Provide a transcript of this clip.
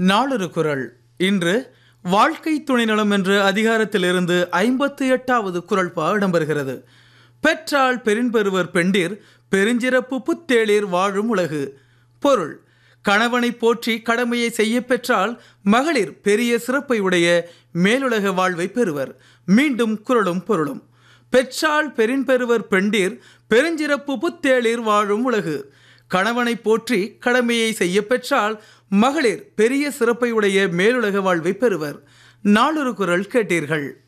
நாளொரு குரல் இன்று வாழ்க்கை துணைநலம் என்ற அதிகாரத்திலிருந்து ஐம்பத்தி எட்டாவது குரல் பா இடம்பெறுகிறது பெற்றால் பெரும்பெறுவர் பெண்டிர் பெருஞ்சிறப்பு புத்தேளிர் வாழும் உலகு பொருள் கணவனை போற்றி கடமையை செய்ய பெற்றால் மகளிர் பெரிய சிறப்பை உடைய மேலுலக வாழ்வை பெறுவர் மீண்டும் குரலும் பொருளும் பெற்றால் பெரும்பெறுவர் பெண்டிர் பெருஞ்சிறப்பு புத்தேளிர் வாழும் உலகு கணவனை போற்றி கடமையை செய்ய பெற்றால் மகளிர் பெரிய சிறப்பை உடைய மேலுலக வாழ்வை பெறுவர் நாளொரு குரல் கேட்டீர்கள்